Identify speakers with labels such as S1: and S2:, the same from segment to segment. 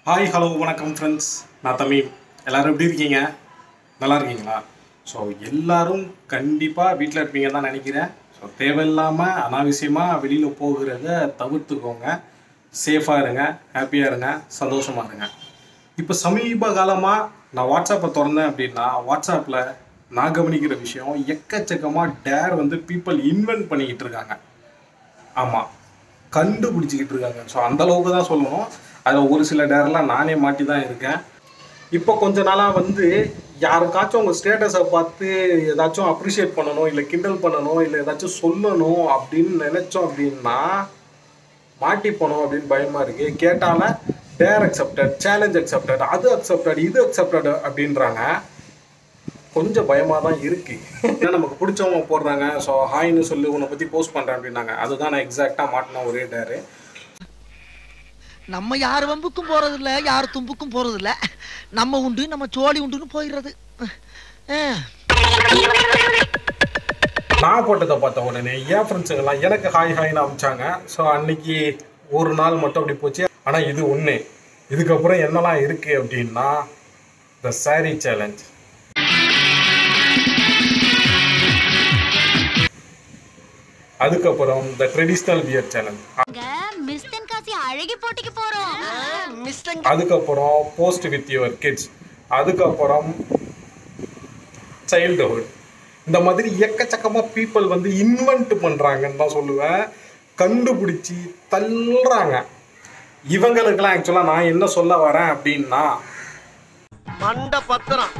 S1: Hi hello வணக்கம் friends நான் தமிழ் எல்லாரும் எப்படி இருக்கீங்க நல்லா இருக்கீங்களா ஸோ எல்லாரும் கண்டிப்பாக வீட்டில் இருப்பீங்க தான் நினைக்கிறேன் ஸோ தேவையில்லாமல் அனாவசியமாக வெளியில் போகிறத தவிர்த்துக்கோங்க சேஃபாக இருங்க ஹாப்பியாக இருங்க சந்தோஷமாக இருங்க இப்போ சமீப காலமாக நான் வாட்ஸ்அப்பை திறந்தேன் அப்படின்னா வாட்ஸ்அப்பில் நான் கவனிக்கிற விஷயம் எக்கச்சக்கமாக டேர் வந்து பீப்புள் இன்வென்ட் பண்ணிக்கிட்டு இருக்காங்க ஆமாம் கண்டுபிடிச்சிக்கிட்டு இருக்காங்க ஸோ அந்த அளவுக்கு தான் சொல்லணும் அதில் ஒரு சில டேரெல்லாம் நானே மாட்டி தான் இருக்கேன் இப்போ கொஞ்ச நாளாக வந்து யாருக்காச்சும் உங்கள் ஸ்டேட்டஸை பார்த்து ஏதாச்சும் அப்ரிஷியேட் பண்ணணும் இல்லை கிண்டல் பண்ணணும் இல்லை ஏதாச்சும் சொல்லணும் அப்படின்னு நினச்சோம் அப்படின்னா மாட்டி போனோம் அப்படின்னு பயமாக இருக்கு கேட்டால டேர் அக்செப்டட் சேலஞ்ச் அக்செப்டட் அது அக்செப்டட் இது அக்செப்டட் அப்படின்றாங்க கொஞ்சம் பயமாக தான் இருக்கு ஏன்னா நமக்கு பிடிச்சவங்க போடுறாங்க ஸோ ஹாய்னு சொல்லி உன்னை பற்றி போஸ்ட் பண்ணுறேன் அப்படின்னாங்க அதுதான் நான் எக்ஸாக்டாக மாட்டின ஒரே டேரு
S2: நம்ம யார் வம்புக்கும் போறது இல்ல யார் தும்புக்கும் போறது இல்ல நம்ம உண்டு நம்ம சோழி உண்டுன்னு போயிடுறது அஹ்.
S1: நான் போட்டதை பார்த்த உடனே என் ஃப்ரெண்ட்ஸுங்கெல்லாம் எனக்கு ஹாய் ஹாய்னு அமிச்சாங்க ஸோ அன்னைக்கு ஒரு நாள் மட்டும் அப்படி போச்சு ஆனால் இது ஒன்று இதுக்கப்புறம் என்னெல்லாம் இருக்குது அப்படின்னா த saree சேலஞ்ச் அதுக்கப்புறம் த ட்ரெடிஷ்னல் பியர் சேலஞ்ச்
S3: நாங்க மிஸ் தென்காசி அழகி போட்டிக்கு போறோம்
S1: அதுக்கப்புறம் போஸ்ட் வித் யுவர் கிட்ஸ் அதுக்கப்புறம் சைல்டுஹுட் இந்த மாதிரி எக்கச்சக்கமாக பீப்புள் வந்து இன்வென்ட் பண்ணுறாங்கன்னு தான் சொல்லுவேன் கண்டுபிடிச்சி தள்ளுறாங்க இவங்களுக்கெல்லாம் ஆக்சுவலாக நான் என்ன சொல்ல வரேன் அப்படின்னா
S2: மண்ட பத்திரம்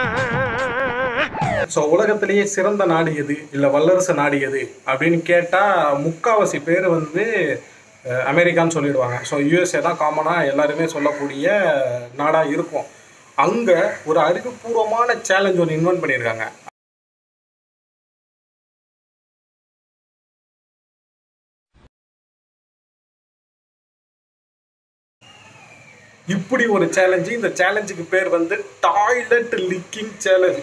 S1: ஸோ உலகத்திலேயே சிறந்த நாடு எது இல்லை வல்லரசு நாடு எது அப்படின்னு கேட்டால் முக்காவாசி பேர் வந்து அஹ், அமெரிக்கான்னு சொல்லிடுவாங்க ஸோ யூஎஸ்ஏ தான் காமனாக எல்லாருமே சொல்லக்கூடிய நாடாக இருக்கும் அங்கே ஒரு அறிவுபூர்வமான சேலஞ்ச் ஒன்று இன்வென்ட் பண்ணியிருக்காங்க இப்படி ஒரு சேலஞ்சு இந்த சேலஞ்சுக்கு பேர் வந்து டாய்லெட் லிக்கிங் சேலஞ்ச்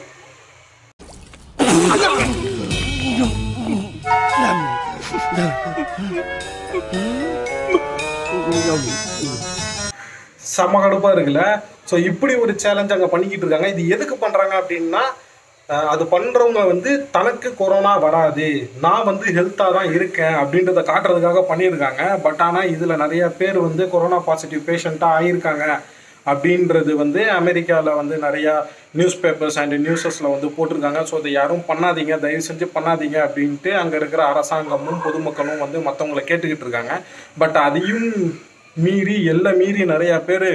S1: செம கடுப்பா இருக்குல்ல ஸோ இப்படி ஒரு சேலஞ்ச் அங்கே பண்ணிக்கிட்டு இருக்காங்க இது எதுக்கு பண்றாங்க அப்படின்னா அஹ், அது பண்றவங்க வந்து தனக்கு கொரோனா வராது நான் வந்து ஹெல்த்தாக தான் இருக்கேன் அப்படின்றத காட்டுறதுக்காக பண்ணியிருக்காங்க பட் ஆனால் இதில் நிறைய பேர் வந்து கொரோனா பாசிட்டிவ் பேஷண்ட்டாக ஆயிருக்காங்க அப்படின்றது வந்து அமெரிக்காவில் வந்து நிறையா நியூஸ் பேப்பர்ஸ் அண்ட் நியூஸஸில் வந்து போட்டிருக்காங்க ஸோ இதை யாரும் பண்ணாதீங்க தயவு செஞ்சு பண்ணாதீங்க அப்படின்ட்டு அங்கே இருக்கிற அரசாங்கமும் பொதுமக்களும் வந்து மற்றவங்களை கேட்டுக்கிட்டு இருக்காங்க பட் அதையும் மீறி எல்லாம் மீறி நிறையா பேர்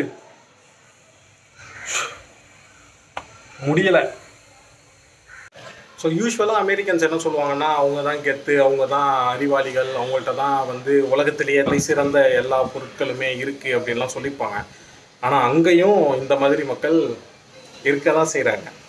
S1: முடியலை ஸோ யூஸ்வலாக அமெரிக்கன்ஸ் என்ன சொல்லுவாங்கன்னா அவங்க தான் கெத்து அவங்க தான் அறிவாளிகள் அவங்கள்ட்ட தான் வந்து உலகத்திலேயே தலை சிறந்த எல்லா பொருட்களுமே இருக்குது அப்படின்லாம் சொல்லிப்பாங்க ஆனால் அங்கேயும் இந்த மாதிரி மக்கள் இருக்க தான் செய்கிறாங்க